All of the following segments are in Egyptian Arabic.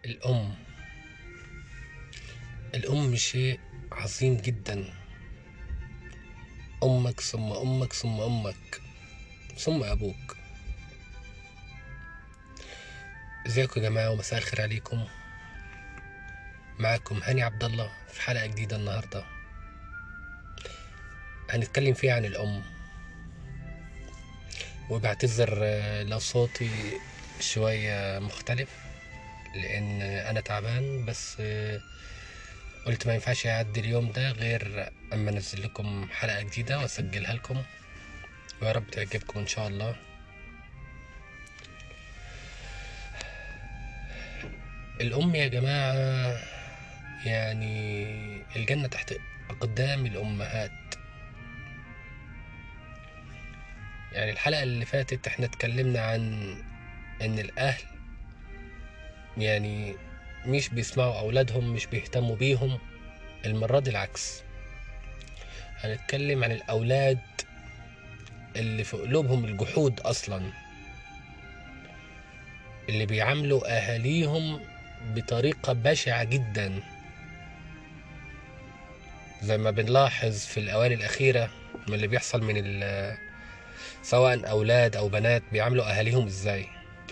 الأم الأم شيء عظيم جدا أمك ثم أمك ثم أمك ثم أبوك ازيكم يا جماعة ومساء الخير عليكم معاكم هاني عبد الله في حلقة جديدة النهاردة هنتكلم فيها عن الأم وبعتذر آه، لو صوتي شوية مختلف لأن أنا تعبان بس آه، قلت ما ينفعش يعدي اليوم ده غير أما أنزل لكم حلقة جديدة وأسجلها لكم ويا رب تعجبكم إن شاء الله الأم يا جماعة يعني الجنة تحت أقدام الأمهات يعني الحلقة اللي فاتت احنا اتكلمنا عن إن الأهل يعني مش بيسمعوا أولادهم مش بيهتموا بيهم المرة دي العكس هنتكلم عن الأولاد اللي في قلوبهم الجحود أصلا اللي بيعاملوا أهاليهم بطريقة بشعة جدا زي ما بنلاحظ في الأواني الأخيرة من اللي بيحصل من ال- سواء أولاد أو بنات بيعاملوا أهاليهم إزاي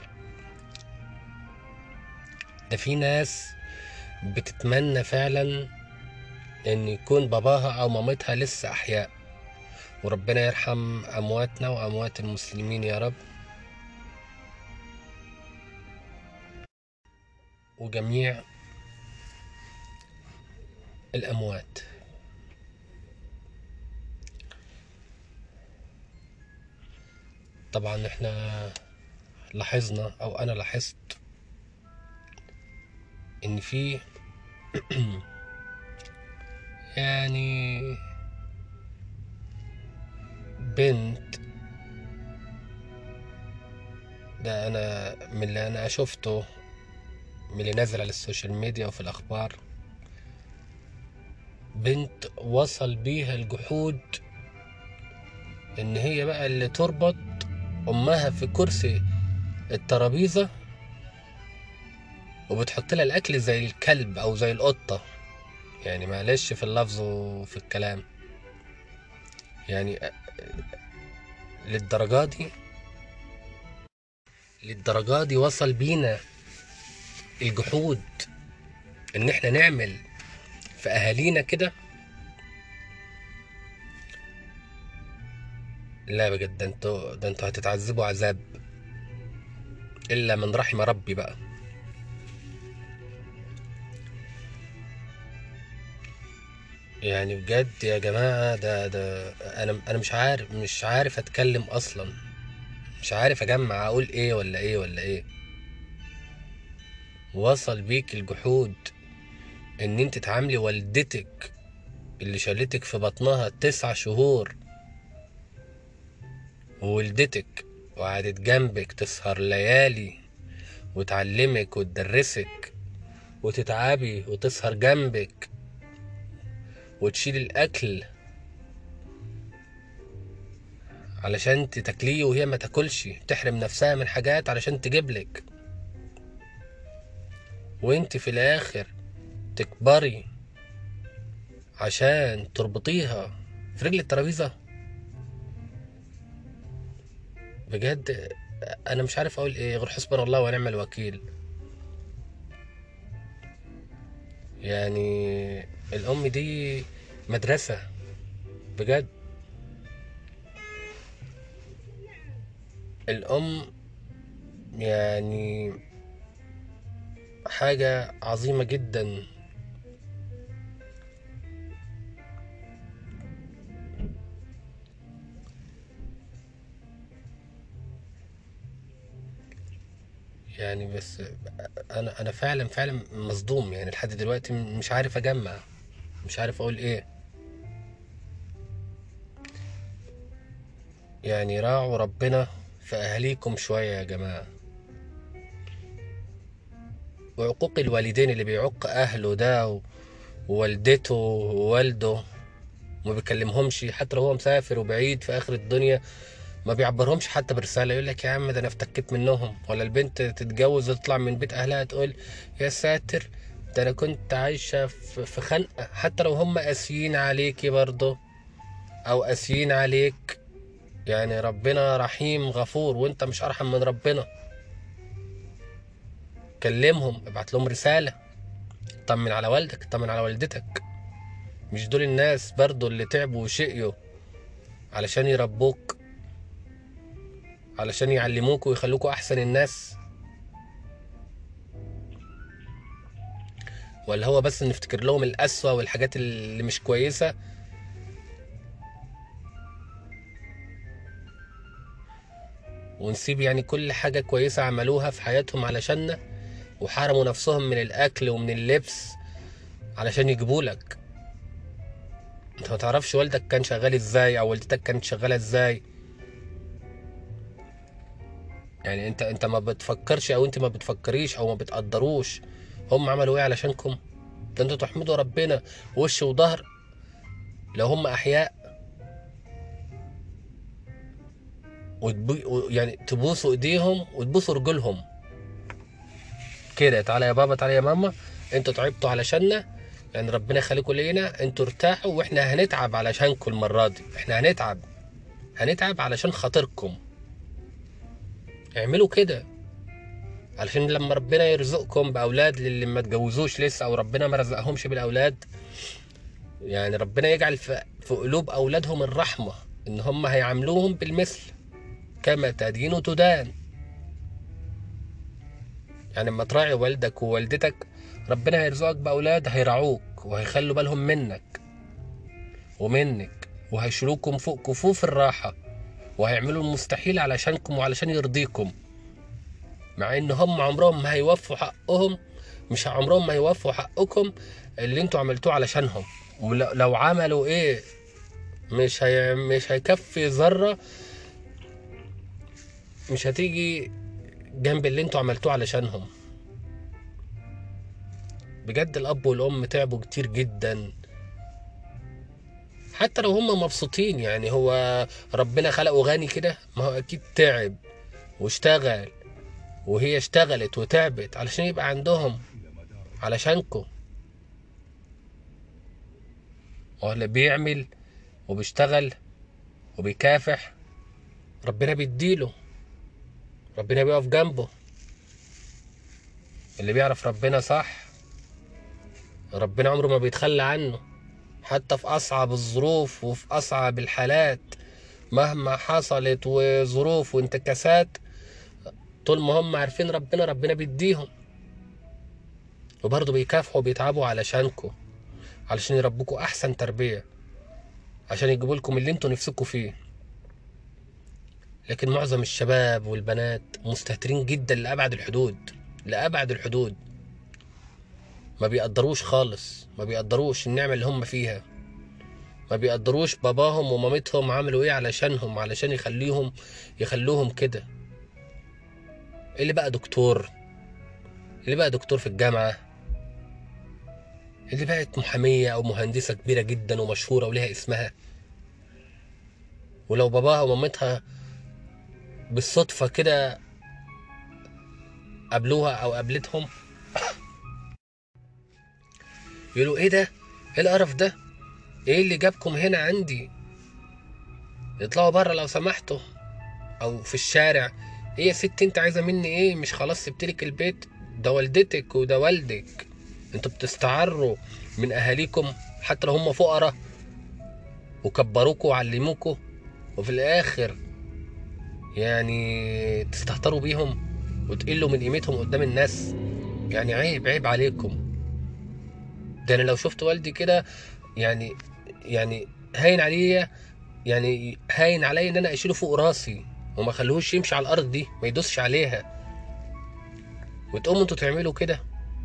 ده في ناس بتتمنى فعلا ان يكون باباها او مامتها لسه احياء وربنا يرحم امواتنا واموات المسلمين يا رب وجميع الاموات طبعا احنا لاحظنا او انا لاحظت ان في يعني بنت ده انا من اللي انا شفته من اللي نازل على السوشيال ميديا وفي الاخبار بنت وصل بيها الجحود ان هي بقى اللي تربط امها في كرسي الترابيزه وبتحط لها الاكل زي الكلب او زي القطه يعني معلش في اللفظ وفي الكلام يعني أ- للدرجة دي للدرجة دي وصل بينا الجحود ان احنا نعمل في اهالينا كده لا بجد ده انتوا ده انتوا هتتعذبوا عذاب الا من رحم ربي بقى يعني بجد يا جماعة ده ده أنا أنا مش عارف مش عارف أتكلم أصلا مش عارف أجمع أقول إيه ولا إيه ولا إيه وصل بيك الجحود إن أنت تعاملي والدتك اللي شالتك في بطنها تسع شهور وولدتك وقعدت جنبك تسهر ليالي وتعلمك وتدرسك وتتعبي وتسهر جنبك وتشيل الاكل علشان تاكليه وهي ما تاكلش تحرم نفسها من حاجات علشان تجيبلك وانت في الاخر تكبري عشان تربطيها في رجل الترابيزة بجد انا مش عارف اقول ايه غير حسبنا الله ونعم الوكيل يعني الام دي مدرسة بجد الام يعني حاجة عظيمة جدا يعني بس انا انا فعلا فعلا مصدوم يعني لحد دلوقتي مش عارف اجمع مش عارف اقول ايه يعني راعوا ربنا في اهاليكم شوية يا جماعة وعقوق الوالدين اللي بيعق اهله ده و- ووالدته ووالده وما بيكلمهمش حتى لو هو مسافر وبعيد في اخر الدنيا ما بيعبرهمش حتى برسالة يقول لك يا عم ده انا افتكيت منهم ولا البنت تتجوز وتطلع من بيت اهلها تقول يا ساتر ده انا كنت عايشة في في خنقة حتى لو هم قاسيين عليكي برضه او قاسيين عليك يعني ربنا رحيم غفور وانت مش ارحم من ربنا كلمهم ابعت لهم رسالة طمن على والدك طمن على والدتك مش دول الناس برضو اللي تعبوا وشقيوا علشان يربوك علشان يعلموك ويخلوكوا احسن الناس ولا هو بس نفتكر لهم الأسوأ والحاجات اللي مش كويسة ونسيب يعني كل حاجة كويسة عملوها في حياتهم علشاننا وحرموا نفسهم من الأكل ومن اللبس علشان يجيبولك انت ما تعرفش والدك كان شغال ازاي او والدتك كانت شغالة ازاي يعني انت انت ما بتفكرش او انت ما بتفكريش او ما بتقدروش هم عملوا ايه علشانكم ده انتوا تحمدوا ربنا وش وظهر لو هم احياء وتبو... و- يعني تبوسوا ايديهم وتبوسوا رجلهم كده تعالى يا بابا تعالى يا ماما انتوا تعبتوا علشاننا يعني ربنا يخليكم لينا انتوا ارتاحوا واحنا هنتعب علشانكم المرة دي احنا هنتعب هنتعب علشان خاطركم اعملوا كده علشان لما ربنا يرزقكم باولاد للي ما اتجوزوش لسه او ربنا ما رزقهمش بالاولاد يعني ربنا يجعل في في قلوب اولادهم الرحمه ان هم هيعاملوهم بالمثل كما تدين تدان يعني لما تراعي والدك ووالدتك ربنا هيرزقك باولاد هيرعوك وهيخلوا بالهم منك ومنك وهيشيلوكم فوق كفوف الراحه وهيعملوا المستحيل علشانكم وعلشان يرضيكم مع ان هم عمرهم ما هيوفوا حقهم مش عمرهم ما هيوفوا حقكم اللي انتوا عملتوه علشانهم ولو لو عملوا ايه مش هي مش هيكفي ذرة مش هتيجي جنب اللي انتوا عملتوه علشانهم بجد الاب والام تعبوا كتير جدا حتى لو هم مبسوطين يعني هو ربنا خلقه غني كده ما هو اكيد تعب واشتغل وهي اشتغلت وتعبت علشان يبقى عندهم علشانكم هو اللي بيعمل وبيشتغل وبيكافح ربنا بيديله ربنا بيقف جنبه اللي بيعرف ربنا صح ربنا عمره ما بيتخلى عنه حتى في أصعب الظروف وفي أصعب الحالات مهما حصلت وظروف وانتكاسات طول ما هم عارفين ربنا ربنا بيديهم وبرضه بيكافحوا وبيتعبوا علشانكم علشان يربوكوا احسن تربيه عشان يجيبوا لكم اللي انتوا نفسكوا فيه لكن معظم الشباب والبنات مستهترين جدا لابعد الحدود لابعد الحدود ما بيقدروش خالص ما بيقدروش النعمه اللي هم فيها ما بيقدروش باباهم ومامتهم عملوا ايه علشانهم علشان يخليهم يخلوهم كده اللي بقى دكتور اللي بقى دكتور في الجامعة اللي بقت محامية أو مهندسة كبيرة جدا ومشهورة وليها اسمها ولو باباها ومامتها بالصدفة كده قابلوها أو قابلتهم يقولوا إيه ده؟ إيه القرف ده؟ إيه اللي جابكم هنا عندي؟ اطلعوا بره لو سمحتوا أو في الشارع ايه يا ست انت عايزه مني ايه مش خلاص سبتلك البيت ده والدتك وده والدك انتوا بتستعروا من اهاليكم حتى لو هم فقراء وكبروكوا وعلموكوا وفي الاخر يعني تستهتروا بيهم وتقلوا من قيمتهم قدام الناس يعني عيب عيب عليكم ده انا لو شفت والدي كده يعني يعني هاين عليا يعني هاين عليا ان انا اشيله فوق راسي وما خلوهوش يمشي على الارض دي ما يدوسش عليها وتقوموا انتوا تعملوا كده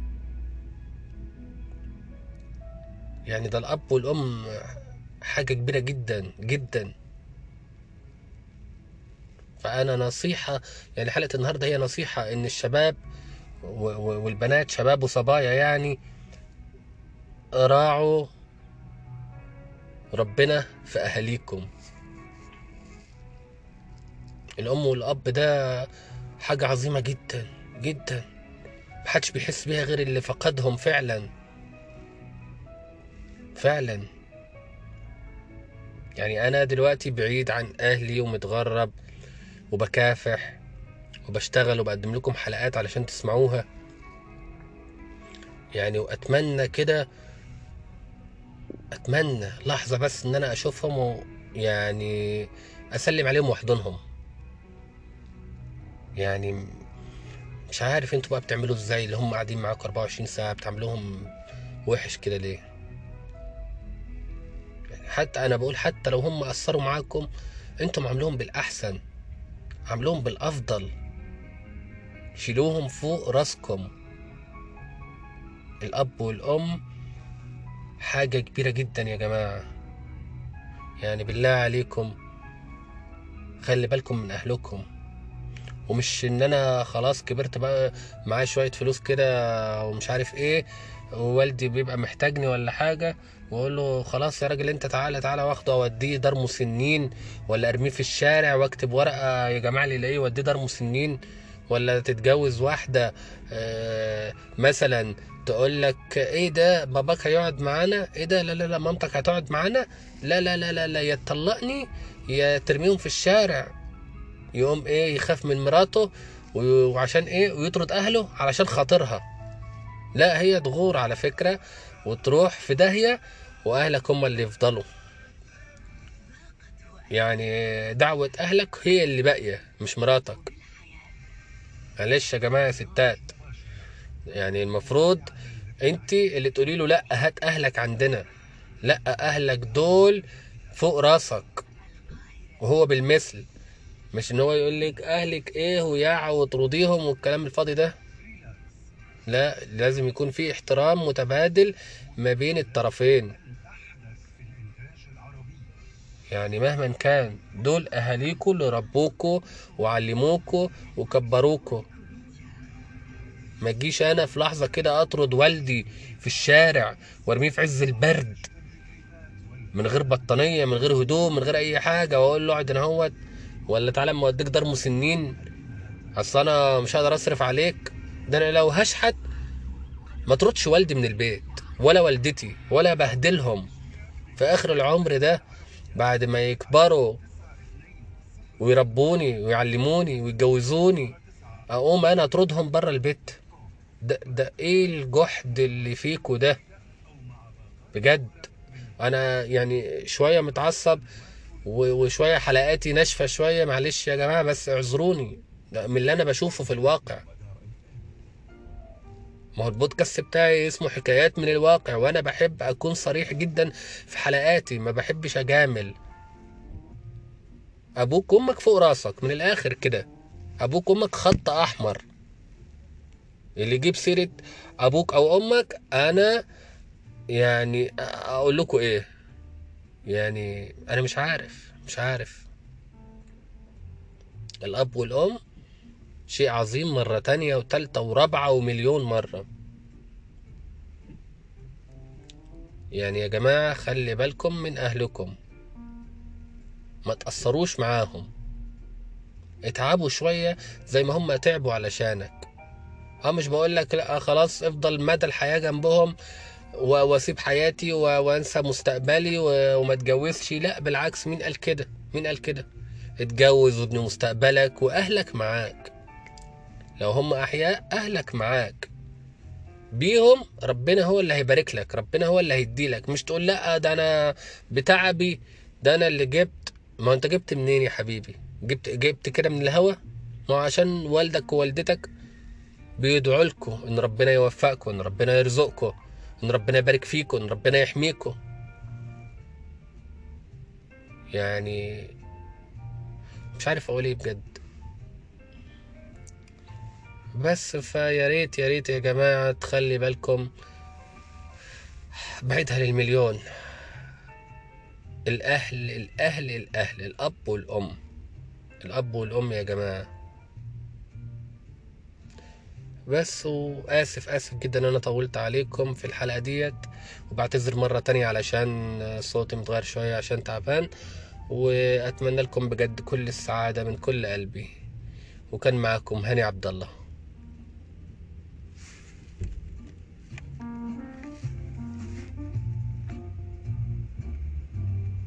يعني ده الاب والام حاجه كبيره جدا جدا فانا نصيحه يعني حلقه النهارده هي نصيحه ان الشباب و- و- والبنات شباب وصبايا يعني راعوا ربنا في اهاليكم الام والاب ده حاجة عظيمة جدا جدا محدش بيحس بيها غير اللي فقدهم فعلا فعلا يعني انا دلوقتي بعيد عن اهلي ومتغرب وبكافح وبشتغل وبقدم لكم حلقات علشان تسمعوها يعني واتمنى كده اتمنى لحظة بس ان انا اشوفهم ويعني اسلم عليهم واحضنهم يعني مش عارف انتوا بقى بتعملوا ازاي اللي هم قاعدين معاكم 24 ساعة بتعملوهم وحش كده ليه يعني حتى انا بقول حتى لو هم قصروا معاكم انتم عاملوهم بالاحسن عاملوهم بالافضل شيلوهم فوق راسكم الاب والام حاجة كبيرة جدا يا جماعة يعني بالله عليكم خلي بالكم من اهلكم ومش ان انا خلاص كبرت بقى معايا شوية فلوس كده ومش عارف ايه ووالدي بيبقى محتاجني ولا حاجة واقول له خلاص يا راجل انت تعالى تعالى واخده اوديه دار مسنين ولا ارميه في الشارع واكتب ورقة يا جماعة اللي يلاقيه وديه دار مسنين ولا تتجوز واحدة آه، مثلا تقول لك ايه ده باباك هيقعد معانا ايه ده لا لا لا مامتك هتقعد معانا لا لا لا لا لا يا تطلقني يا ترميهم في الشارع يقوم ايه يخاف من مراته و- وعشان ايه ويطرد اهله علشان خاطرها لا هي تغور على فكرة وتروح في داهية واهلك هم اللي يفضلوا يعني دعوة اهلك هي اللي باقية مش مراتك معلش يا جماعة يا ستات يعني المفروض انت اللي تقولي له لا هات اهلك عندنا لا اهلك دول فوق راسك وهو بالمثل مش ان هو يقول لك اهلك ايه وياع وترضيهم والكلام الفاضي ده لا لازم يكون في احترام متبادل ما بين الطرفين يعني مهما كان دول اهاليكوا اللي ربوكوا وعلموكوا وكبروكوا ما تجيش انا في لحظه كده اطرد والدي في الشارع وارميه في عز البرد من غير بطانيه من غير هدوم من غير اي حاجه واقول له اقعد هنا اهوت ولا تعالى اما اوديك دار مسنين اصل انا مش هقدر اصرف عليك ده انا لو هشحت ما تردش والدي من البيت ولا والدتي ولا بهدلهم في اخر العمر ده بعد ما يكبروا ويربوني ويعلموني ويتجوزوني اقوم انا اطردهم بره البيت ده ده ايه الجحد اللي فيكوا ده بجد انا يعني شويه متعصب و- وشويه حلقاتي ناشفه شويه معلش يا جماعه بس اعذروني ده من اللي انا بشوفه في الواقع ما هو البودكاست بتاعي اسمه حكايات من الواقع وانا بحب اكون صريح جدا في حلقاتي ما بحبش اجامل ابوك وامك فوق راسك من الاخر كده ابوك وامك خط احمر اللي يجيب سيرة ابوك او امك انا يعني اقول لكم ايه يعني انا مش عارف مش عارف الاب والام شيء عظيم مرة تانية وتالتة ورابعة ومليون مرة يعني يا جماعة خلي بالكم من أهلكم ما تأثروش معاهم اتعبوا شوية زي ما هم تعبوا علشانك اه مش بقول لك لا خلاص افضل مدى الحياة جنبهم و- واسيب حياتي و- وانسى مستقبلي و- وما اتجوزش لا بالعكس مين قال كده مين قال كده اتجوز وابني مستقبلك واهلك معاك لو هم احياء اهلك معاك بيهم ربنا هو اللي هيبارك لك ربنا هو اللي هيدي لك مش تقول لا ده انا بتعبي ده انا اللي جبت ما انت جبت منين يا حبيبي جبت جبت كده من الهوا ما هو عشان والدك ووالدتك بيدعوا لكم ان ربنا يوفقكم ان ربنا يرزقكم ان ربنا يبارك فيكم ان ربنا يحميكم يعني مش عارف اقول ايه بجد بس فيا ريت يا ريت يا جماعة تخلي بالكم بعيدها للمليون الأهل الأهل الأهل الأب والأم الأب والأم يا جماعة بس وآسف آسف جدا إن أنا طولت عليكم في الحلقة ديت وبعتذر مرة تانية علشان صوتي متغير شوية عشان تعبان واتمنى لكم بجد كل السعادة من كل قلبي وكان معكم هاني عبد الله